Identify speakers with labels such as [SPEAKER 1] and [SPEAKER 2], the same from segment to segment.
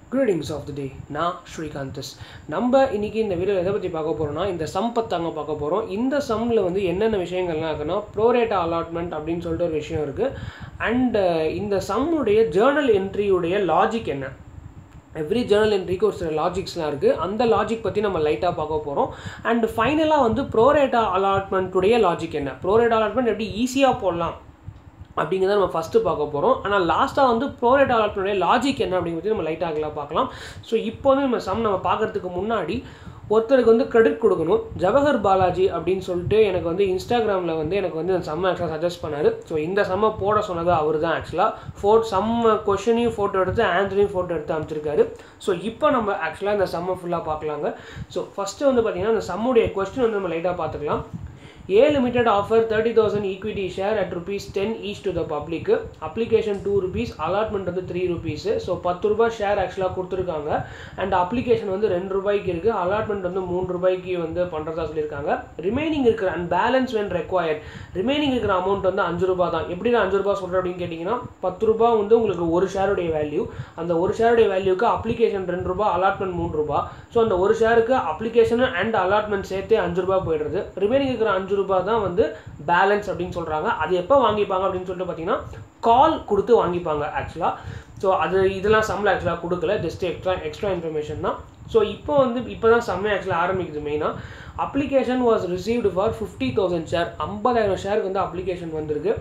[SPEAKER 1] greetings of the டே நான் ஸ்ரீகாந்தஸ் நம்ம இன்னைக்கு இந்த வீடியோவில் எதை பற்றி பார்க்க போகிறோம்னா இந்த சம் பத்தாங்க பார்க்க போகிறோம் இந்த சம்மில் வந்து என்னென்ன விஷயங்கள்லாம் இருக்குன்னா ப்ரோரேட்டா அலாட்மெண்ட் அப்படின்னு சொல்லிட்டு ஒரு விஷயம் இருக்குது அண்ட் இந்த சம்முடைய ஜேர்னல் என்ட்ரியுடைய லாஜிக் என்ன எவ்ரி ஜேர்னல் என்ட்ரிக்கு ஒரு சில லாஜிக்ஸ்லாம் இருக்குது அந்த லாஜிக் பற்றி நம்ம லைட்டாக பார்க்க போகிறோம் அண்ட் ஃபைனலாக வந்து ப்ரோரேட்டா அலாட்மெண்ட்டுடைய லாஜிக் என்ன ப்ரோரேட்டா அலாட்மெண்ட் எப்படி ஈஸியாக போடலாம் அப்படிங்கிறத நம்ம ஃபஸ்ட்டு பார்க்க போகிறோம் ஆனால் லாஸ்ட்டாக வந்து ப்ரோரேட் அலாட்மெண்ட்டுடைய லாஜிக் என்ன அப்படிங்கிறது நம்ம லைட்டாக ஆகலாம் பார்க்கலாம் ஸோ இப்போ வந்து நம்ம சம் நம்ம பார்க்குறதுக்கு முன்னாடி ஒருத்தருக்கு வந்து கிரெடிட் கொடுக்கணும் ஜவஹர் பாலாஜி அப்படின்னு சொல்லிட்டு எனக்கு வந்து இன்ஸ்டாகிராமில் வந்து எனக்கு வந்து இந்த செம்ம ஆக்சுவலாக சஜஸ்ட் பண்ணார் ஸோ இந்த செம்ம போட சொன்னது அவர் தான் ஆக்சுவலாக ஃபோட் செம்ம கொஷனையும் ஃபோட்டோ எடுத்து ஆன்சரையும் ஃபோட்டோ எடுத்து அமைச்சிருக்காரு ஸோ இப்போ நம்ம ஆக்சுவலாக இந்த செம்ம ஃபுல்லாக பார்க்கலாங்க ஸோ ஃபஸ்ட்டு வந்து பார்த்திங்கன்னா இந்த சம்முடைய கொஸ்டின் வந்து நம்ம லைட்டாக பார்த்துக்கலாம் a limited offer thirty thousand equity share at rupees ten each to the public application two rupees allotment வந்து த்ரீ ருபீஸ் ஸோ பத்து ரூபாய் ஷேர் ஆக்சுவலாக கொடுத்துருக்காங்க அண்ட் அப்ளிகேஷன் வந்து ரெண்டு ரூபாய்க்கு இருக்குது அலாட்மெண்ட் வந்து மூணு ரூபாய்க்கு வந்து பண்ணுறதா சொல்லியிருக்காங்க ரிமைனிங் இருக்கிற and balance when required remaining இருக்கிற அமௌண்ட் வந்து அஞ்சு ரூபாய் தான் எப்படி நான் அஞ்சு ரூபாய் சொல்கிறேன் அப்படின்னு கேட்டிங்கன்னா பத்து ரூபாய் வந்து உங்களுக்கு ஒரு ஷேருடைய வேல்யூ அந்த ஒரு ஷேருடைய வேல்யூக்கு அப்ளிகேஷன் ரெண்டு ரூபாய் அலாட்மெண்ட் மூணு ரூபாய் ஸோ அந்த ஒரு ஷேருக்கு அப்ளிகேஷன் அண்ட் அலாட்மெண்ட் சேர்த்து அஞ்சு ரூபாய் போயிடுறது ரிமைனிங் இருக்கிற அஞ்சு ரூபாய் தான் வந்து பேலன்ஸ் அப்படின்னு சொல்கிறாங்க அது எப்போ வாங்கிப்பாங்க அப்படின்னு சொல்லிட்டு பார்த்தீங்கன்னா கால் கொடுத்து வாங்கிப்பாங்க ஆக்சுவலாக ஸோ அது இதெல்லாம் சம்மில் ஆக்சுவலாக கொடுக்கல ஜஸ்ட் எக்ஸ்ட்ரா எக்ஸ்ட்ரா இன்ஃபர்மேஷன் தான் ஸோ இப்போ வந்து இப்போ தான் செம்மை ஆக்சுவலாக ஆரம்பிக்குது மெயினாக application was received for fifty thousand share ஐம்பதாயிரம் ஷேருக்கு வந்து அப்ளிகேஷன் வந்திருக்கு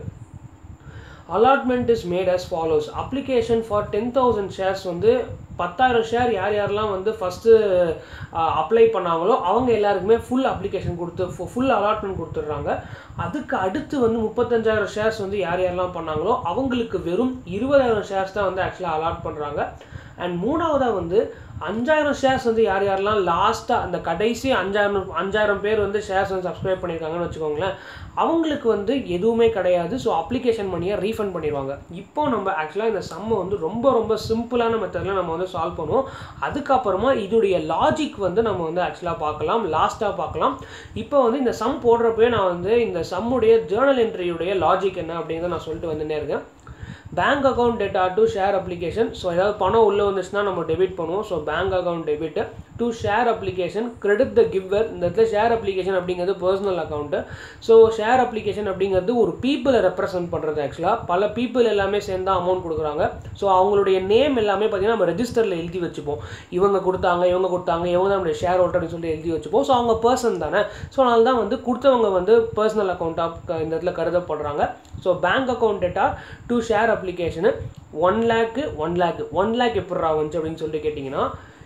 [SPEAKER 1] allotment is made as follows application for ten thousand shares வந்து பத்தாயிரம் ஷேர் யார் யாரெல்லாம் வந்து ஃபஸ்ட்டு அப்ளை பண்ணாங்களோ அவங்க எல்லாருக்குமே ஃபுல் அப்ளிகேஷன் கொடுத்து ஃபுல் அலாட்மெண்ட் கொடுத்துட்றாங்க அதுக்கு அடுத்து வந்து முப்பத்தஞ்சாயிரம் ஷேர்ஸ் வந்து யார் யாரெல்லாம் பண்ணாங்களோ அவங்களுக்கு வெறும் இருபதாயிரம் ஷேர்ஸ் தான் வந்து ஆக்சுவலாக அலாட் பண்ணுறாங்க அண்ட் மூணாவதாக வந்து அஞ்சாயிரம் ஷேர்ஸ் வந்து யார் யாரெல்லாம் லாஸ்ட்டாக அந்த கடைசி அஞ்சாயிரம் அஞ்சாயிரம் பேர் வந்து ஷேர்ஸ் வந்து சப்ஸ்கிரைப் பண்ணியிருக்காங்கன்னு வச்சுக்கோங்களேன் அவங்களுக்கு வந்து எதுவுமே கிடையாது ஸோ அப்ளிகேஷன் பண்ணியை ரீஃபண்ட் பண்ணிடுவாங்க இப்போ நம்ம ஆக்சுவலாக இந்த சம்மை வந்து ரொம்ப ரொம்ப சிம்பிளான மெத்தடில் நம்ம வந்து சால்வ் பண்ணுவோம் அதுக்கப்புறமா இதோடைய லாஜிக் வந்து நம்ம வந்து ஆக்சுவலாக பார்க்கலாம் லாஸ்ட்டாக பார்க்கலாம் இப்போ வந்து இந்த சம் போடுறப்பவே நான் வந்து இந்த சம்முடைய ஜேர்னல் என்ட்ரியுடைய லாஜிக் என்ன அப்படிங்கிறத நான் சொல்லிட்டு வந்துட்டே இருக்கேன் bank account data to share application so ஏதாவது பணம் உள்ளே வந்துச்சுன்னா நம்ம டெபிட் பண்ணுவோம் so bank account debit to share application credit the giver இந்த இடத்துல ஷேர் அப்ளிகேஷன் அப்படிங்கிறது பர்சனல் அக்கௌண்ட்டு ஸோ ஷேர் அப்ளிகேஷன் அப்படிங்கிறது ஒரு பீப்புளை ரெப்ரசென்ட் பண்ணுறது ஆக்சுவலாக பல பீப்புள் எல்லாமே சேர்ந்து அமௌண்ட் கொடுக்குறாங்க ஸோ அவங்களுடைய நேம் எல்லாமே பார்த்தீங்கன்னா நம்ம ரெஜிஸ்டரில் எழுதி வச்சுப்போம் இவங்க கொடுத்தாங்க இவங்க கொடுத்தாங்க இவங்க தான் நம்மளுடைய ஷேர் ஹோல்டர் அப்படின்னு சொல்லி எழுதி வச்சுப்போம் ஸோ அவங்க பர்சன் தானே ஸோ அதனால தான் வந்து கொடுத்தவங்க வந்து பர்சனல் அக்கௌண்ட்டாக இந்த இடத்துல கருதப்படுறாங்க so bank account data to share application one lakh one lakh one lakh எப்படா வந்துச்சு அப்படின்னு சொல்லிட்டு கேட்டிங்கன்னா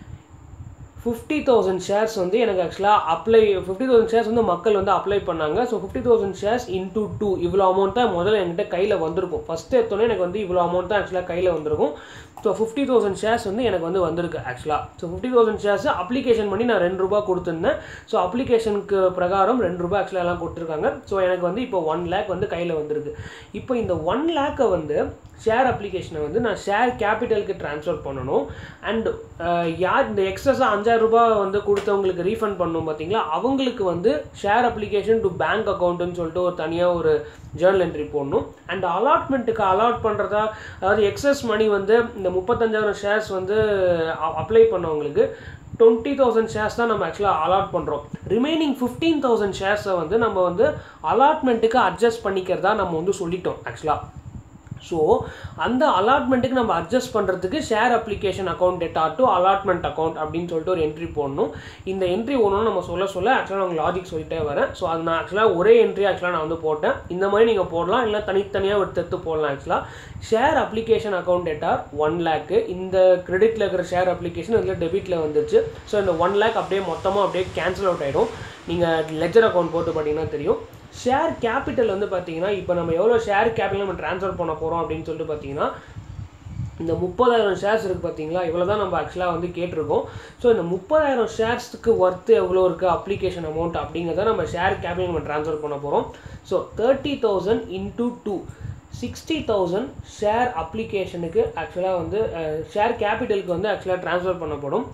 [SPEAKER 1] ஃபிஃப்டி தௌசண்ட் ஷேர்ஸ் வந்து எனக்கு ஆக்சுவலாக அப்ளை ஃபிஃப்டி தௌசண்ட் ஷேர்ஸ் வந்து மக்கள் வந்து அப்ளை பண்ணாங்க so fifty thousand shares into two இவ்வளோ அமௌண்ட் தான் முதல்ல என்கிட்ட கையில் வந்திருக்கும் ஃபஸ்ட்டு எடுத்தோன்னே எனக்கு வந்து இவ்வளோ அமௌண்ட் தான் ஆக்சுவலாக கையில் வந்திருக்கும் ஸோ ஃபிஃப்டி தௌசண்ட் ஷேர்ஸ் வந்து எனக்கு வந்து வந்திருக்கு ஆக்சுவலாக so fifty thousand shares application பண்ணி நான் ரெண்டு ரூபா கொடுத்துருந்தேன் ஸோ அப்ளிகேஷனுக்கு பிரகாரம் ரெண்டு ரூபா ஆக்சுவலாக எல்லாம் கொடுத்துருக்காங்க ஸோ எனக்கு வந்து இப்போ ஒன் லேக் வந்து கையில் வந்திருக்கு இப்போ இந்த ஒன் லேக்கை வந்து ஷேர் அப்ளிகேஷனை வந்து நான் ஷேர் கேபிட்டலுக்கு ட்ரான்ஸ்ஃபர் பண்ணணும் அண்ட் யார் இந்த எக்ஸஸாக அஞ்சாயிரம் ரூபாய் வந்து கொடுத்தவங்களுக்கு ரீஃபண்ட் பண்ணணும் பார்த்தீங்களா அவங்களுக்கு வந்து ஷேர் அப்ளிகேஷன் டு பேங்க் அக்கௌண்ட்டுன்னு சொல்லிட்டு ஒரு தனியாக ஒரு ஜேர்னல் என்ட்ரி போடணும் அண்ட் அலாட்மெண்ட்டுக்கு அலாட் பண்ணுறதா அதாவது எக்ஸஸ் மணி வந்து இந்த முப்பத்தஞ்சாயிரம் ஷேர்ஸ் வந்து அப்ளை பண்ணவங்களுக்கு டுவெண்ட்டி தௌசண்ட் ஷேர்ஸ் தான் நம்ம ஆக்சுவலாக அலாட் பண்ணுறோம் ரிமைனிங் ஃபிஃப்டீன் தௌசண்ட் ஷேர்ஸை வந்து நம்ம வந்து அலாட்மெண்ட்டுக்கு அட்ஜஸ்ட் பண்ணிக்கிறதா நம்ம வந்து சொல்லிட்டோம் ஆக்சுவலாக ஸோ அந்த அலாட்மெண்ட்டுக்கு நம்ம அட்ஜஸ்ட் பண்ணுறதுக்கு share application account data to allotment account அப்படின்னு சொல்லிட்டு ஒரு என்ட்ரி போடணும் இந்த என்ட்ரி ஒன்று நம்ம சொல்ல சொல்ல ஆக்சுவலாக நான் லாஜிக் சொல்லிட்டே வரேன் ஸோ அது நான் ஆக்சுவலாக ஒரே என்ட்ரி ஆக்சுவலாக நான் வந்து போட்டேன் இந்த மாதிரி நீங்கள் போடலாம் இல்லை தனித்தனியாக ஒரு தெத்து போடலாம் ஆக்சுவலாக share application account data one lakh இந்த கிரெடிட்டில் இருக்கிற ஷேர் அப்ளிகேஷன் இதில் டெபிட்டில் வந்துச்சு ஸோ இந்த ஒன் லேக் அப்படியே மொத்தமாக அப்படியே கேன்சல் அவுட் ஆகிடும் நீங்கள் லெஜர் அக்கௌண்ட் போட்டு பார்த்தீங்கன்னா தெரியும் ஷேர் கேபிட்டல் வந்து பார்த்தீங்கன்னா இப்போ நம்ம எவ்வளோ ஷேர் கேபிட்டல் நம்ம ட்ரான்ஸ்ஃபர் பண்ண போகிறோம் அப்படின்னு சொல்லிட்டு பார்த்தீங்கன்னா இந்த முப்பதாயிரம் ஷேர்ஸ் இருக்குது பார்த்தீங்களா இவ்வளோ தான் நம்ம ஆக்சுவலாக வந்து கேட்டிருக்கோம் ஸோ இந்த முப்பதாயிரம் ஷேர்ஸ்க்கு ஒர்த்து எவ்வளோ இருக்குது அப்ளிகேஷன் அமௌண்ட் அப்படிங்கிறத நம்ம ஷேர் கேபிட்டல் நம்ம ட்ரான்ஸ்ஃபர் பண்ண போகிறோம் so thirty thousand into two sixty thousand share அப்ளிகேஷனுக்கு ஆக்சுவலாக வந்து ஷேர் கேபிட்டலுக்கு வந்து ஆக்சுவலாக ட்ரான்ஸ்ஃபர் பண்ணப்படும்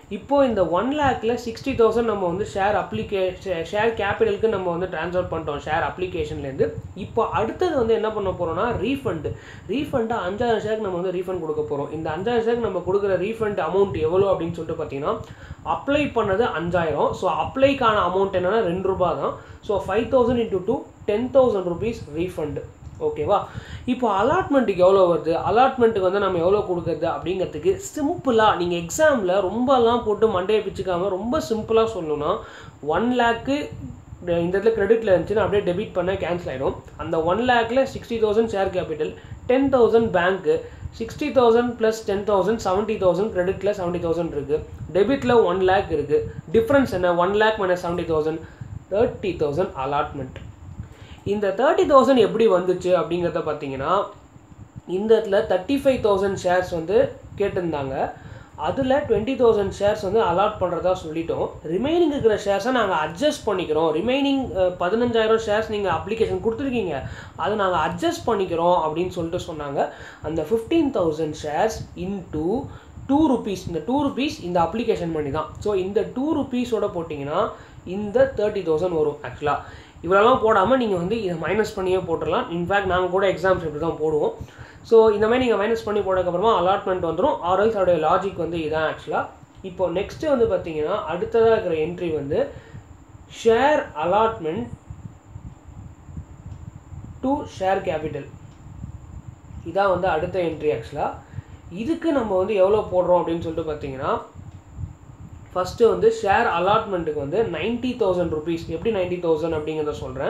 [SPEAKER 1] இப்போ இந்த ஒன் லேக்கில் சிக்ஸ்டி தௌசண்ட் நம்ம வந்து ஷேர் அப்ளிகே ஷேர் கேபிட்டலுக்கு நம்ம வந்து ட்ரான்ஸ்ஃபர் பண்ணிட்டோம் ஷேர் அப்ளிகேஷன்லேருந்து இப்போ அடுத்தது வந்து என்ன பண்ண போகிறோம்னா ரீஃபண்டு ரீஃபண்டை அஞ்சாயிரம் ஷேருக்கு நம்ம வந்து ரீஃபண்ட் கொடுக்க போகிறோம் இந்த அஞ்சாயிரம் ஷேருக்கு நம்ம கொடுக்குற ரீஃபண்ட் அமௌண்ட் எவ்வளோ அப்படின்னு சொல்லிட்டு பார்த்தீங்கன்னா அப்ளை பண்ணது அஞ்சாயிரம் ஸோ அப்ளைக்கான அமௌண்ட் என்னன்னா ரெண்டு ரூபா தான் so five thousand into two ten thousand rupees refund ஓகேவா இப்போ அலாட்மெண்ட்டுக்கு எவ்வளோ வருது அலாட்மெண்ட்டுக்கு வந்து நம்ம எவ்வளோ கொடுக்குறது அப்படிங்கிறதுக்கு சிம்பிளாக நீங்கள் எக்ஸாமில் ரொம்பலாம் போட்டு மண்டையை பிச்சுக்காமல் ரொம்ப சிம்பிளாக சொல்லணும்னா ஒன் லேக்கு இந்த இடத்துல கிரெடிட்டில் இருந்துச்சுன்னா அப்படியே டெபிட் பண்ண கேன்சல் ஆகிடும் அந்த ஒன் லேக்கில் sixty thousand share capital ten thousand பேங்க்கு sixty thousand plus ten thousand seventy thousand கிரெடிட்டில் செவன்ட்டி தௌசண்ட் இருக்குது டெபிட்டில் ஒன் லேக் இருக்குது டிஃப்ரென்ஸ் என்ன one lakh minus seventy thousand thirty thousand allotment இந்த தேர்ட்டி தௌசண்ட் எப்படி வந்துச்சு அப்படிங்கிறத பார்த்தீங்கன்னா இந்த இடத்துல தேர்ட்டி ஃபைவ் தௌசண்ட் ஷேர்ஸ் வந்து கேட்டிருந்தாங்க அதில் டுவெண்ட்டி தௌசண்ட் ஷேர்ஸ் வந்து அலாட் பண்ணுறதா சொல்லிட்டோம் ரிமைனிங் இருக்கிற ஷேர்ஸை நாங்கள் அட்ஜஸ்ட் பண்ணிக்கிறோம் ரிமைனிங் பதினஞ்சாயிரம் ஷேர்ஸ் நீங்கள் அப்ளிகேஷன் கொடுத்துருக்கீங்க அதை நாங்கள் அட்ஜஸ்ட் பண்ணிக்கிறோம் அப்படின்னு சொல்லிட்டு சொன்னாங்க அந்த fifteen thousand shares into two rupees இந்த டூ ருபீஸ் இந்த அப்ளிகேஷன் பண்ணி தான் ஸோ இந்த டூ ருபீஸோட போட்டிங்கன்னா இந்த தேர்ட்டி தௌசண்ட் வரும் ஆக்சுவலாக இவ்வளோலாம் போடாமல் நீங்கள் வந்து இதை மைனஸ் பண்ணியே போட்டுடலாம் இன்ஃபேக்ட் நாங்கள் கூட எக்ஸாம்ஸ் இப்படி தான் போடுவோம் ஸோ இந்த மாதிரி நீங்கள் மைனஸ் பண்ணி போட்டதுக்கப்புறமா அலாட்மெண்ட் வந்துடும் ஆர்எல்ஸ் அதோடைய லாஜிக் வந்து இதான் ஆக்சுவலாக இப்போ நெக்ஸ்ட்டு வந்து பார்த்தீங்கன்னா அடுத்ததாக இருக்கிற என்ட்ரி வந்து share allotment to share capital இதான் வந்து அடுத்த என்ட்ரி ஆக்சுவலாக இதுக்கு நம்ம வந்து எவ்வளோ போடுறோம் அப்படின்னு சொல்லிட்டு பார்த்தீங்கன்னா ஃபஸ்ட்டு வந்து ஷேர் அலாட்மெண்ட்டுக்கு வந்து நைன்ட்டி தௌசண்ட் ருபீஸ் எப்படி நைன்ட்டி தௌசண்ட் அப்படிங்கிறத சொல்கிறேன்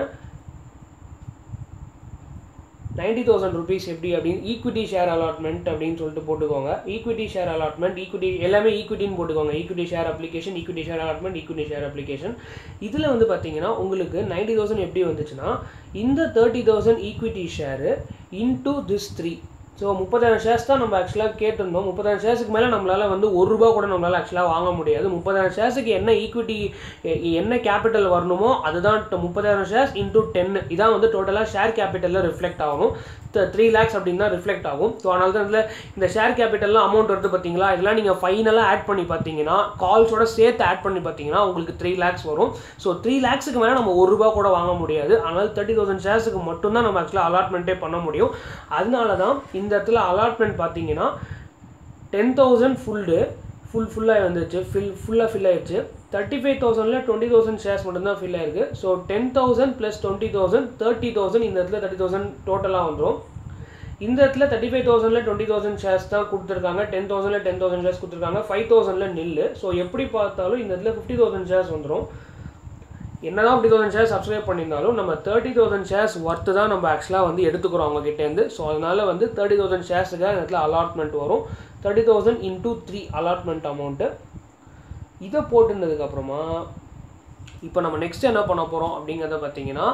[SPEAKER 1] நைன்ட்டி தௌசண்ட் ருபீஸ் எப்படி அப்படின்னு ஈக்விட்டி ஷேர் அலாட்மெண்ட் அப்படின்னு சொல்லிட்டு போட்டுக்கோங்க ஈக்விட்டி ஷேர் அலாட்மெண்ட் ஈக்விட்டி எல்லாமே ஈக்விட்டின்னு போட்டுக்கோங்க equity share application equity share allotment equity share application இதில் வந்து பார்த்தீங்கன்னா உங்களுக்கு நைன்ட்டி தௌசண்ட் எப்படி வந்துச்சுன்னா இந்த thirty thousand equity share into this three so முப்பதாயிரம் ஷேர்ஸ் தான் நம்ம ஆக்சுவலாக கேட்டிருந்தோம் முப்பதாயிரம் ஷேர்ஸுக்கு மேலே நம்மளால் வந்து ஒரு ரூபா கூட நம்மளால் ஆக்சுவலாக வாங்க முடியாது முப்பதாயிரம் ஷேர்ஸுக்கு என்ன ஈக்விட்டி என்ன கேபிட்டல் வரணுமோ அதுதான் முப்பதாயிரம் ஷேர்ஸ் இன்டூ டென் இதான் வந்து டோட்டலாக ஷேர் கேபிட்டலில் ரிஃப்ளெக்ட் ஆகும் த்ரீ லேக்ஸ் அப்படின்னு தான் ரிஃப்ளெக்ட் ஆகும் ஸோ அதனால தான் இதில் இந்த ஷேர் கேபிட்டல்லாம் அமௌண்ட் வருது பார்த்தீங்களா இதெல்லாம் நீங்கள் ஃபைனலாக ஆட் பண்ணி பார்த்தீங்கன்னா கால்ஸோட சேர்த்து ஆட் பண்ணி பார்த்தீங்கன்னா உங்களுக்கு த்ரீ லேக்ஸ் வரும் ஸோ த்ரீ லேக்ஸுக்கு மேலே நம்ம ஒரு ரூபா கூட வாங்க முடியாது அதனால் தேர்ட்டி தௌசண்ட் ஷேர்ஸுக்கு மட்டும்தான் நம்ம ஆக்சுவலாக அலாட்மெண்ட்டே பண்ண முடியும் அதனால தான் இந்த இடத்துல அலாட்மெண்ட் பார்த்தீங்கன்னா டென் தௌசண்ட் ஃபுல்டு ஃபுல் ஃபுல்லாக வந்துச்சு ஃபில் ஃபுல்லாக ஃபில் ஆயிடுச்சு தேர்ட்டி ஃபைவ் தௌசண்டில் டுவெண்ட்டி தௌசண்ட் ஷேர்ஸ் மட்டும்தான் ஃபில் ஆயிருக்கு so ten thousand plus twenty thousand thirty thousand இந்த இடத்துல தேர்ட்டி தௌசண்ட் டோட்டலாக வந்துடும் இந்த இடத்துல தேர்ட்டி ஃபைவ் தௌசண்ட்ல டுவெண்ட்டி தௌசண்ட் ஷேர்ஸ் தான் கொடுத்துருக்காங்க டென் தௌசண்ட்ல டென் தௌசண்ட் ஷேர்ஸ் கொடுத்துருக்காங்க ஃபைவ் தௌசண்ட்ல நில்லு ஸோ எப்படி பார்த்தாலும் இந்த இடத்துல ஃபிஃப்டி தௌசண்ட் ஷேர்ஸ் வந்துடும் என்னதான் ஃபிஃப்டி தௌசண்ட் ஷேர்ஸ் சப்ஸ்கிரைப் பண்ணியிருந்தாலும் நம்ம தேர்ட்டி தௌசண்ட் ஷேர்ஸ் ஒர்த்து தான் நம்ம ஆக்சுவலாக வந்து எடுத்துக்கிறோம் அவங்க கிட்டேருந்து ஸோ அதனால வந்து தேர்ட்டி தௌசண்ட் ஷேர்ஸுக்கு இந்த இடத்துல அலாட்மெண்ட் வரும் thirty thousand into three allotment amount இதை போட்டுருந்ததுக்கப்புறமா இப்போ நம்ம நெக்ஸ்ட் என்ன பண்ண போகிறோம் அப்படிங்கிறத பார்த்தீங்கன்னா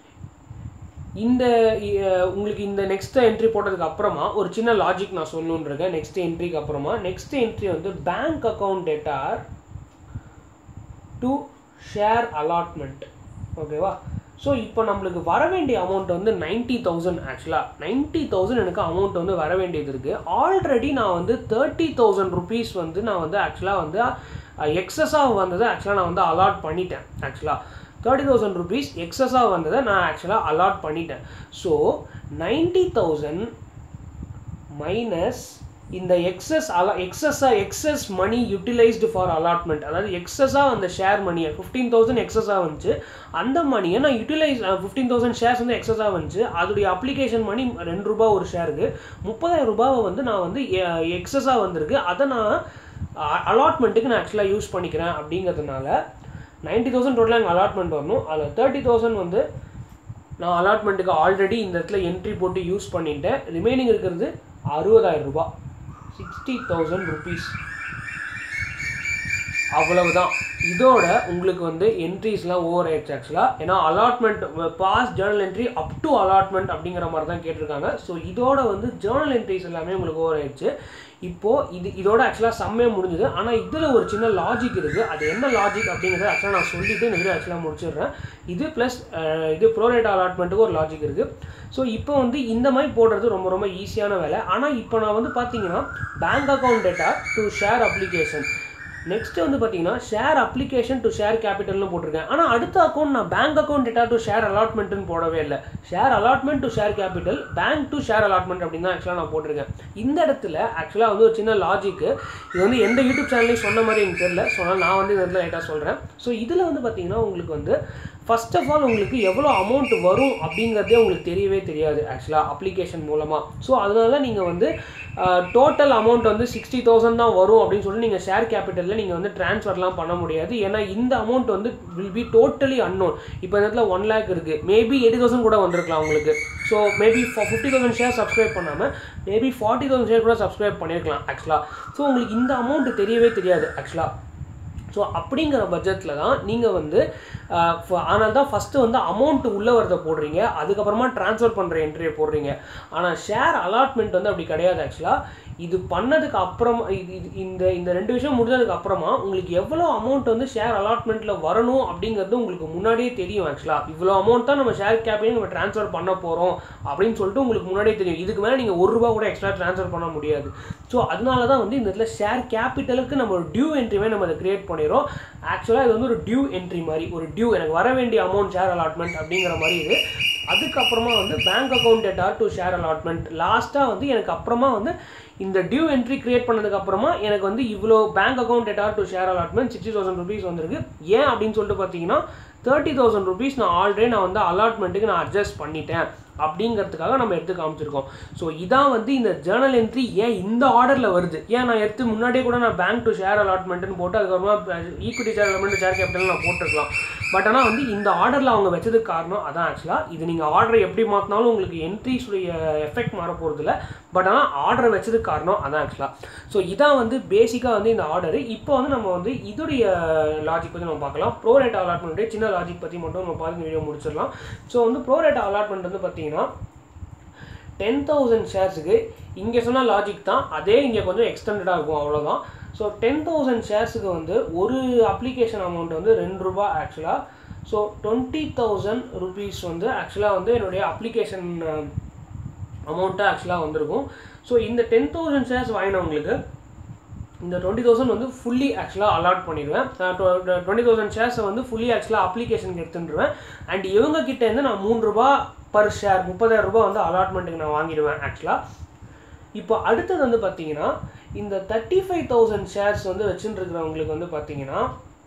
[SPEAKER 1] இந்த அஹ், உங்களுக்கு இந்த நெக்ஸ்ட் என்ட்ரி போட்டதுக்கு அப்புறமா ஒரு சின்ன லாஜிக் நான் சொல்லணுன்னு இருக்கேன் நெக்ஸ்ட் என்ட்ரிக்கு அப்புறமா நெக்ஸ்ட் என்ட்ரி வந்து bank account debtor to share allotment ஓகேவா ஸோ இப்போ நம்மளுக்கு வர வேண்டிய அமௌண்ட் வந்து நைன்ட்டி தௌசண்ட் ஆக்சுவலாக நைன்ட்டி தௌசண்ட் எனக்கு அமௌண்ட் வந்து வர வேண்டியது இருக்குது ஆல்ரெடி நான் வந்து தேர்ட்டி தௌசண்ட் ருபீஸ் வந்து நான் வந்து ஆக்சுவலாக வந்து எக்ஸஸாக வந்ததை ஆக்சுவலாக நான் வந்து அலாட் பண்ணிட்டேன் ஆக்சுவலாக தேர்ட்டி தௌசண்ட் ருபீஸ் எக்ஸஸாக வந்ததை நான் ஆக்சுவலாக அலாட் பண்ணிட்டேன் ஸோ நைன்ட்டி தௌசண்ட் மைனஸ் இந்த எக்ஸஸ் அலா எக்ஸஸாக excess money utilised for allotment அதாவது எக்ஸஸாக அந்த ஷேர் மணியை ஃபிஃப்டீன் தௌசண்ட் எக்ஸஸாக வந்துச்சு அந்த மணியை நான் யூட்டிலைஸ் ஃபிஃப்டீன் தௌசண்ட் ஷேர்ஸ் வந்து எக்ஸஸாக வந்துச்சு அதோடைய அப்ளிகேஷன் மணி ரெண்டு ரூபா ஒரு ஷேருக்கு முப்பதாயிரம் ரூபாவை வந்து நான் வந்து எக்ஸஸாக வந்திருக்கு அதை நான் அலாட்மெண்ட்டுக்கு நான் ஆக்சுவலாக யூஸ் பண்ணிக்கிறேன் அப்படிங்கிறதுனால நைன்ட்டி தௌசண்ட் டோட்டலாக எனக்கு அலாட்மெண்ட் வரணும் அதில் தேர்ட்டி தௌசண்ட் வந்து நான் அலாட்மெண்ட்டுக்கு ஆல்ரெடி இந்த இடத்துல என்ட்ரி போட்டு யூஸ் பண்ணிட்டேன் ரிமைனிங் இருக்கிறது அறுபதாயிரம் ரூபாய் சிக்ஸ்டி தௌசண்ட் ருபீஸ் அவ்வளவுதான் இதோட உங்களுக்கு வந்து என்ட்ரிஸ்லாம் ஓவர் ஆயிடுச்சு ஆக்சுவலாக ஏன்னா allotment pass journal entry up to allotment அப்படிங்கிற மாதிரி தான் கேட்டிருக்காங்க ஸோ இதோட வந்து ஜேர்னல் என்ட்ரிஸ் எல்லாமே உங்களுக்கு ஓவர் ஆயிடுச்சு இப்போது இது இதோட ஆக்சுவலாக செம்மையாக முடிஞ்சுது ஆனால் இதில் ஒரு சின்ன லாஜிக் இருக்குது அது என்ன லாஜிக் அப்படிங்கிறத ஆக்சுவலாக நான் சொல்லிட்டு இந்த வீடியோ ஆக்சுவலாக முடிச்சிடுறேன் இது ப்ளஸ் இது ப்ரோரேட் அலாட்மெண்ட்டுக்கு ஒரு லாஜிக் இருக்குது ஸோ இப்போ வந்து இந்த மாதிரி போடுறது ரொம்ப ரொம்ப ஈஸியான வேலை ஆனால் இப்போ நான் வந்து பார்த்தீங்கன்னா bank account data to share application next வந்து பார்த்தீங்கன்னா ஷேர் அப்ளிகேஷன் டு ஷேர் கேபிட்டல்னு போட்டிருக்கேன் ஆனால் அடுத்த அக்கௌண்ட் நான் bank account data to share அலாட்மெண்ட்னு போடவே இல்லை share allotment to share capital bank to share allotment அப்படின்னு தான் ஆக்சுவலாக நான் போட்டிருக்கேன் இந்த இடத்துல ஆக்சுவலாக வந்து ஒரு சின்ன லாஜிக்கு இது வந்து எந்த யூடியூப் சேனல்லையும் சொன்ன மாதிரி எனக்கு தெரியல ஸோ அதனால் நான் வந்து இந்த இடத்துல லைட்டாக சொல்கிறேன் ஸோ இதில் வந்து பார்த்தீங்கன்னா உங்களுக்கு வந்து ஃபர்ஸ்ட் ஆஃப் ஆல் உங்களுக்கு எவ்வளோ அமௌண்ட் வரும் அப்படிங்கிறதே உங்களுக்கு தெரியவே தெரியாது ஆக்சுவலாக அப்ளிகேஷன் மூலமாக ஸோ அதனால நீங்கள் வந்து டோட்டல் அமௌண்ட் வந்து சிக்ஸ்டி தௌசண்ட் தான் வரும் அப்படின்னு சொல்லிட்டு நீங்கள் ஷேர் கேபிட்டலில் நீங்கள் வந்து ட்ரான்ஸ்ஃபர்லாம் பண்ண முடியாது ஏன்னா இந்த அமௌண்ட் வந்து வில் பி டோட்டலி அன்னோன் இப்போ இந்த இடத்துல ஒன் லேக் இருக்குது மேபி எயிட்டி தௌசண்ட் கூட வந்திருக்கலாம் உங்களுக்கு so maybe fifty thousand share subscribe பண்ணாமல் மேபி ஃபார்ட்டி தௌசண்ட் ஷேர் கூட சப்ஸ்கிரைப் பண்ணியிருக்கலாம் ஆக்சுவலாக ஸோ உங்களுக்கு இந்த அமௌண்ட் தெரியவே தெரியாது ஆக்சுவலாக ஸோ அப்படிங்கிற பட்ஜெட்டில் தான் நீங்கள் வந்து ஆனால் தான் ஃபஸ்ட்டு வந்து அமௌண்ட் உள்ளே வரதை போடுறீங்க அதுக்கப்புறமா ட்ரான்ஸ்ஃபர் பண்ணுற என்ட்ரியை போடுறீங்க ஆனால் ஷேர் அலாட்மெண்ட் வந்து அப்படி கிடையாது ஆக்சுவலாக இது பண்ணதுக்கு அப்புறம் இது இது இந்த இந்த ரெண்டு விஷயம் முடிஞ்சதுக்கு அப்புறமா உங்களுக்கு எவ்வளோ அமௌண்ட் வந்து ஷேர் அலாட்மெண்ட்டில் வரணும் அப்படிங்கிறது உங்களுக்கு முன்னாடியே தெரியும் ஆக்சுவலாக இவ்வளோ அமௌண்ட் தான் நம்ம ஷேர் கேபிட்டல் நம்ம ட்ரான்ஸ்ஃபர் பண்ண போகிறோம் அப்படின்னு சொல்லிட்டு உங்களுக்கு முன்னாடியே தெரியும் இதுக்கு மேலே நீங்கள் ஒரு ரூபா கூட எக்ஸ்ட்ரா ட்ரான்ஸ்ஃபர் பண்ண முடியாது ஸோ அதனால தான் வந்து இந்த இடத்துல ஷேர் கேபிட்டலுக்கு நம்ம ஒரு டியூ என்ட்ரிமே நம்ம அதை கிரியேட் பண்ணிடுறோம் ஆக்சுவலாக இது வந்து ஒரு டியூ என்ட்ரி மாதிரி ஒரு டியூ எனக்கு வர வேண்டிய அமௌண்ட் ஷேர் அலாட்மெண்ட் அப்படிங்கிற மாதிரி இது அதுக்கப்புறமா வந்து bank account data to share allotment லாஸ்ட்டாக வந்து எனக்கு அப்புறமா வந்து இந்த டியூ என்ட்ரி கிரியேட் பண்ணதுக்கு அப்புறமா எனக்கு வந்து இவ்வளோ bank account data to share allotment sixty thousand rupees வந்திருக்கு ஏன் அப்படின்னு சொல்லிட்டு பார்த்தீங்கன்னா தேர்ட்டி தௌசண்ட் ருபீஸ் நான் ஆல்ரெடி நான் வந்து அலாட்மெண்ட்டுக்கு நான் அட்ஜஸ்ட் பண்ணிட்டேன் அப்படிங்கிறதுக்காக நம்ம எடுத்து காமிச்சிருக்கோம் ஸோ இதான் வந்து இந்த ஜேர்னல் என்ட்ரி ஏன் இந்த ஆர்டரில் வருது ஏன் நான் எடுத்து முன்னாடியே கூட நான் பேங்க் டு ஷேர் அலாட்மெண்ட்னு போட்டு அதுக்கப்புறமா equity share allotment share capital நான் போட்டிருக்கலாம் பட் ஆனால் வந்து இந்த ஆர்டரில் அவங்க வச்சதுக்கு காரணம் அதான் ஆக்சுவலாக இது நீங்கள் ஆர்டர் எப்படி மாற்றினாலும் உங்களுக்கு என்ட்ரிஸுடைய எஃபெக்ட் மாற போகிறதில்ல பட் ஆனால் ஆர்டர் வச்சதுக்கு காரணம் அதான் ஆக்சுவலாக ஸோ இதான் வந்து பேசிக்காக வந்து இந்த ஆர்டர் இப்போ வந்து நம்ம வந்து இதோடைய லாஜிக் பற்றி நம்ம பார்க்கலாம் ப்ரோ ரேட் அலாட்மெண்ட்டுடைய சின்ன லாஜிக் பற்றி மட்டும் நம்ம பார்த்து வீடியோ முடிச்சிடலாம் ஸோ வந்து ப்ரோ ரேட் அலாட்மெண்ட் வந்து பார்த்தீங்கன்னா டென் தௌசண்ட் ஷேர்ஸுக்கு இங்கே சொன்ன லாஜிக் தான் அதே இங்கே கொஞ்சம் எக்ஸ்டெண்டடாக இருக்கும் அவ்வளோதான் ஸோ டென் தௌசண்ட் ஷேர்ஸுக்கு வந்து ஒரு அப்ளிகேஷன் அமௌண்ட் வந்து ரெண்டு ரூபா ஆக்சுவலாக ஸோ டுவெண்ட்டி தௌசண்ட் ருபீஸ் வந்து ஆக்சுவலாக வந்து என்னுடைய அப்ளிகேஷன் அமௌண்ட்டாக ஆக்சுவலாக வந்திருக்கும் ஸோ இந்த டென் தௌசண்ட் ஷேர்ஸ் வாங்கினவங்களுக்கு இந்த டுவெண்ட்டி தௌசண்ட் வந்து ஃபுல்லி ஆக்சுவலாக அலாட் பண்ணிடுவேன் டுவெண்ட்டி தௌசண்ட் ஷேர்ஸை வந்து ஃபுல்லி ஆக்சுவலாக அப்ளிகேஷனுக்கு எடுத்துட்டுருவேன் அண்ட் இவங்க கிட்டேருந்து நான் மூணு ரூபா பர் ஷேர் முப்பதாயிரம் ரூபாய் வந்து அலாட்மெண்ட்டுக்கு நான் வாங்கிடுவேன் ஆக்சுவலாக இப்போ அடுத்தது வந்து பார்த்தீங்கன்னா இந்த தேர்ட்டி ஃபைவ் தௌசண்ட் ஷேர்ஸ் வந்து வச்சுட்டு இருக்கிறவங்களுக்கு வந்து பார்த்தீங்கன்னா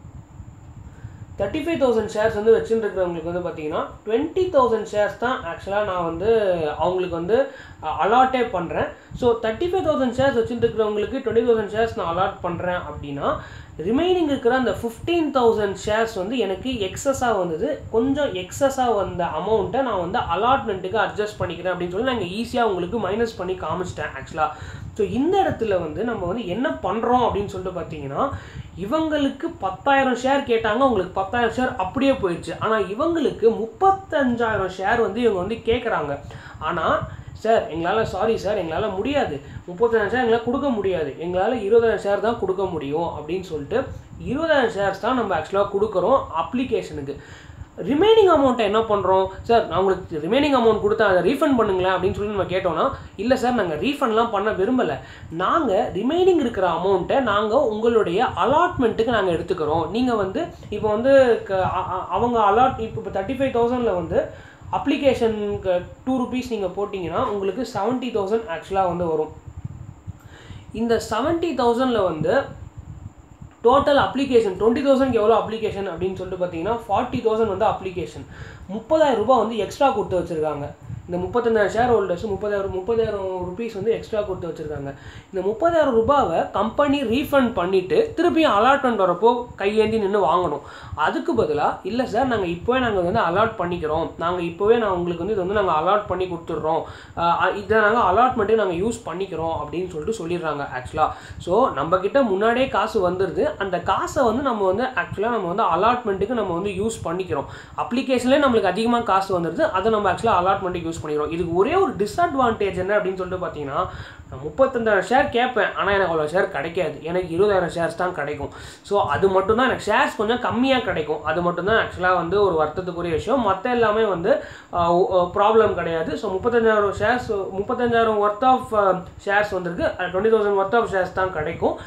[SPEAKER 1] தேர்ட்டி ஃபைவ் தௌசண்ட் ஷேர்ஸ் வந்து வச்சுட்டு இருக்கிறவங்களுக்கு வந்து பார்த்தீங்கன்னா டுவெண்ட்டி தௌசண்ட் ஷேர்ஸ் தான் ஆக்சுவலாக நான் வந்து அவங்களுக்கு வந்து அலாட்டே பண்ணுறேன் so thirty five thousand shares வச்சுட்டு இருக்கிறவங்களுக்கு டுவெண்ட்டி தௌசண்ட் ஷேர்ஸ் நான் அலாட் பண்ணுறேன் அப்படின்னா ரிமைனிங் இருக்கிற அந்த ஃபிஃப்டீன் தௌசண்ட் ஷேர்ஸ் வந்து எனக்கு எக்ஸஸாக வந்தது கொஞ்சம் எக்ஸஸாக வந்த அமௌண்ட்டை நான் வந்து அலாட்மெண்ட்டுக்கு அட்ஜஸ்ட் பண்ணிக்கிறேன் அப்படின்னு சொல்லி நான் இங்கே ஈஸியாக உங்களுக்கு மைனஸ் பண்ணி காமிச்சிட்டேன் ஆக்சுவலாக ஸோ இந்த இடத்துல வந்து நம்ம வந்து என்ன பண்ணுறோம் அப்படின்னு சொல்லிட்டு பார்த்தீங்கன்னா இவங்களுக்கு பத்தாயிரம் ஷேர் கேட்டாங்க உங்களுக்கு பத்தாயிரம் ஷேர் அப்படியே போயிடுச்சு ஆனால் இவங்களுக்கு முப்பத்தஞ்சாயிரம் ஷேர் வந்து இவங்க வந்து கேட்குறாங்க ஆனால் சார் எங்களால் சாரி சார் எங்களால் முடியாது முப்பத்தஞ்சாயிரம் ஷேர் எங்களால் கொடுக்க முடியாது எங்களால் இருபதாயிரம் ஷேர் தான் கொடுக்க முடியும் அப்படின்னு சொல்லிட்டு இருபதாயிரம் ஷேர்ஸ் தான் நம்ம ஆக்சுவலாக கொடுக்குறோம் அப்ளிகேஷனுக்கு ரிமைனிங் அமௌண்ட்டை என்ன பண்ணுறோம் சார் நான் உங்களுக்கு ரிமைனிங் அமௌண்ட் கொடுத்தா அதை ரீஃபண்ட் பண்ணுங்களேன் அப்படின்னு சொல்லி நம்ம கேட்டோம்னா இல்லை சார் நாங்கள் ரீஃபண்ட்லாம் பண்ண விரும்பலை நாங்கள் ரிமைனிங் இருக்கிற அமௌண்ட்டை நாங்கள் உங்களுடைய அலாட்மெண்ட்டுக்கு நாங்கள் எடுத்துக்கிறோம் நீங்கள் வந்து இப்போ வந்து அவங்க அலாட் இப்போ இப்போ தேர்ட்டி ஃபைவ் தௌசண்டில் வந்து அப்ளிகேஷனுக்கு டூ ருபீஸ் நீங்கள் போட்டிங்கன்னா உங்களுக்கு செவன்ட்டி தௌசண்ட் ஆக்சுவலாக வந்து வரும் இந்த செவன்ட்டி தௌசண்டில் வந்து டோட்டல் அப்ளிகேஷன் டுவெண்ட்டி தௌசண்ட்க்கு எவ்வளோ அப்ளிகேஷன் அப்படின்னு சொல்லிட்டு பார்த்தீங்கன்னா ஃபார்ட்டி தௌசண்ட் வந்து அப்ளிகேஷன் முப்பதாயிரம் ரூபாய் வந்து எக்ஸ்ட்ரா கொடுத்து வச்சுருக்காங்க இந்த முப்பத்தஞ்சாயிரம் ஷேர் ஹோல்டர்ஸ் முப்பதாயிரம் முப்பதாயிரம் ருபீஸ் வந்து எக்ஸ்ட்ரா கொடுத்து வச்சுருக்காங்க இந்த முப்பதாயிரம் ரூபாவை கம்பெனி ரீஃபண்ட் பண்ணிவிட்டு திருப்பியும் அலாட்மெண்ட் வரப்போ கையேந்தி நின்று வாங்கணும் அதுக்கு பதிலாக இல்லை சார் நாங்கள் இப்போவே நாங்கள் வந்து அலாட் பண்ணிக்கிறோம் நாங்கள் இப்போவே நான் உங்களுக்கு வந்து இது வந்து நாங்கள் அலாட் பண்ணி கொடுத்துட்றோம் இதை நாங்கள் அலாட்மெண்ட்டே நாங்கள் யூஸ் பண்ணிக்கிறோம் அப்படின்னு சொல்லிட்டு சொல்லிடுறாங்க ஆக்சுவலாக ஸோ நம்மக்கிட்ட முன்னாடியே காசு வந்துடுது அந்த காசை வந்து நம்ம வந்து ஆக்சுவலாக நம்ம வந்து அலாட்மெண்ட்டுக்கு நம்ம வந்து யூஸ் பண்ணிக்கிறோம் அப்ளிகேஷன்லேயே நம்மளுக்கு அதிகமாக காசு வந்துடுது அதை நம்ம ஆக்சுவலாக அலாட்மெண்ட்டுக்கு யூஸ் பண்ணிக்கிறோம் இதுக்கு ஒரே ஒரு டிஸ்அட்வான்டேஜ் என்ன அப்படின்னு சொல்லிட்டு பார்த்தீங்கன்னா நான் முப்பத்தஞ்சாயிரம் ஷேர் கேட்பேன் ஆனால் எனக்கு அவ்வளோ ஷேர் கிடைக்காது எனக்கு இருபதாயிரம் ஷேர்ஸ் தான் கிடைக்கும் ஸோ அது மட்டும்தான் எனக்கு ஷேர்ஸ் கொஞ்சம் கம்மியாக கிடைக்கும் அது மட்டும்தான் ஆக்சுவலாக வந்து ஒரு வருத்தத்துக்குரிய விஷயம் மற்ற எல்லாமே வந்து ப்ராப்ளம் கிடையாது ஸோ முப்பத்தஞ்சாயிரம் ஷேர்ஸ் முப்பத்தஞ்சாயிரம் ஒர்த் ஆஃப் ஷேர்ஸ் வந்திருக்கு twenty thousand worth of shares தான் கிடைக்கும்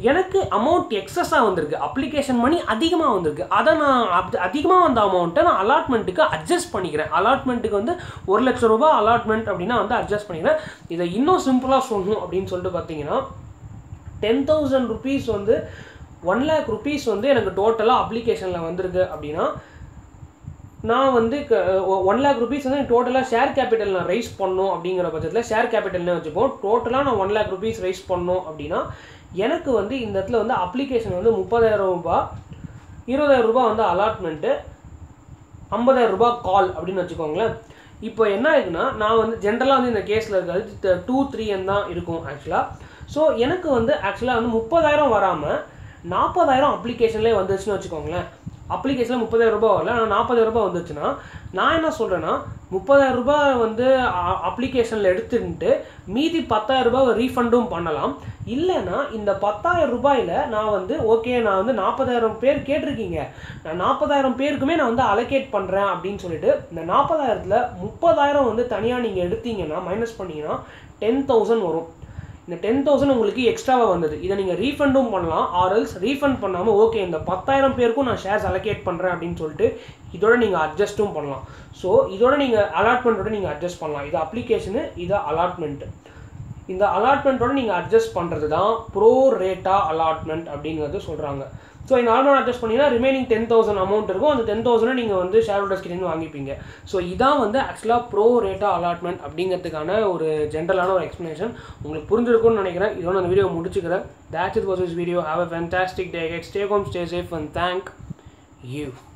[SPEAKER 1] எனக்கு அமௌண்ட் எக்ஸஸாக வந்திருக்கு அப்ளிகேஷன் மணி அதிகமாக வந்திருக்கு அதை நான் அப் அதிகமாக வந்த அமௌண்ட்டை நான் அலாட்மெண்ட்டுக்கு அட்ஜஸ்ட் பண்ணிக்கிறேன் அலாட்மெண்ட்டுக்கு வந்து ஒரு லட்சம் ரூபாய் அலாட்மெண்ட் அப்படின்னா வந்து அட்ஜஸ்ட் பண்ணிக்கிறேன் இதை இன்னும் சிம்பிளாக சொல்லணும் அப்படின்னு சொல்லிட்டு பார்த்தீங்கன்னா டென் தௌசண்ட் ருபீஸ் வந்து ஒன் லேக் ருபீஸ் வந்து எனக்கு டோட்டலாக அப்ளிகேஷனில் வந்திருக்கு அப்படின்னா நான் வந்து ஒன் லேக் ருபீஸ் வந்து டோட்டலாக ஷேர் கேபிட்டல் நான் ரைஸ் பண்ணணும் அப்படிங்கிற பட்சத்தில் ஷேர் கேபிட்டல்னு வச்சுப்போம் டோட்டலாக நான் ஒன் லேக் ருபீஸ் ரைஸ் பண்ணணும் அப்படின்னா எனக்கு வந்து இந்த இடத்துல வந்து அப்ளிகேஷன் வந்து முப்பதாயிரம் ரூபாய் இருபதாயிரம் ரூபாய் வந்து அலாட்மெண்ட்டு ஐம்பதாயிரம் ரூபாய் கால் அப்படின்னு வச்சுக்கோங்களேன் இப்போ என்ன ஆகுதுன்னா நான் வந்து ஜென்ரலாக வந்து இந்த கேஸில் இருக்கிறது டூ த்ரீ என் தான் இருக்கும் ஆக்சுவலாக ஸோ எனக்கு வந்து ஆக்சுவலாக வந்து முப்பதாயிரம் வராமல் நாற்பதாயிரம் அப்ளிகேஷன்லேயே வந்துச்சுன்னு வச்சுக்கோங்களேன் அப்ளிகேஷனில் முப்பதாயிரம் ரூபாய் வரல ஆனால் நாற்பதாயிரம் ரூபாய் வந்துச்சுன்னா நான் என்ன சொல்கிறேன்னா முப்பதாயிரம் ரூபாய் வந்து அப்ளிகேஷனில் எடுத்துட்டு மீதி பத்தாயிரம் ரூபாய் ரீஃபண்டும் பண்ணலாம் இல்லைன்னா இந்த பத்தாயிரம் ரூபாயில் நான் வந்து ஓகே நான் வந்து நாற்பதாயிரம் பேர் கேட்டிருக்கீங்க நான் நாற்பதாயிரம் பேருக்குமே நான் வந்து அலோகேட் பண்ணுறேன் அப்படின்னு சொல்லிட்டு இந்த நாற்பதாயிரத்தில் முப்பதாயிரம் வந்து தனியாக நீங்கள் எடுத்தீங்கன்னா மைனஸ் பண்ணீங்கன்னா டென் தௌசண்ட் வரும் இந்த டென் தௌசண்ட் உங்களுக்கு எக்ஸ்ட்ராவாக வந்தது இதை நீங்கள் ரீஃபண்டும் பண்ணலாம் ஆர்எல்ஸ் ரீஃபண்ட் பண்ணாமல் ஓகே இந்த பத்தாயிரம் பேருக்கும் நான் ஷேர்ஸ் அலோகேட் பண்ணுறேன் அப்படின்னு சொல்லிட்டு இதோட நீங்கள் அட்ஜஸ்ட்டும் பண்ணலாம் ஸோ இதோட நீங்கள் அலாட்மெண்ட்டோட நீங்கள் அட்ஜஸ்ட் பண்ணலாம் இது அப்ளிகேஷனு இது அலாட்மெண்ட்டு இந்த அலாட்மெண்ட்டோட நீங்கள் அட்ஜஸ்ட் பண்ணுறது தான் ப்ரோ ரேட்டா அலாட்மெண்ட் அப்படிங்கிறது சொல்கிறாங்க ஸோ இந்த அலாட்மெண்ட் அட்ஜஸ்ட் பண்ணிங்கன்னா ரிமைனிங் டென் தௌசண்ட் அமௌண்ட் இருக்கும் அந்த டென் தௌசண்ட் நீங்கள் வந்து ஷேர் ஹோல்டர்ஸ் கிட்டேருந்து வாங்கிப்பீங்க ஸோ இதான் வந்து ஆக்சுவலாக ப்ரோ ரேட்டா அலாட்மெண்ட் அப்படிங்கிறதுக்கான ஒரு ஜென்ரலான ஒரு எக்ஸ்ப்ளனேஷன் உங்களுக்கு புரிஞ்சிருக்கும்னு நினைக்கிறேன் இதோட அந்த வீடியோ முடிச்சுக்கிறேன் that's it was is video have a fantastic day stay home stay safe and thank you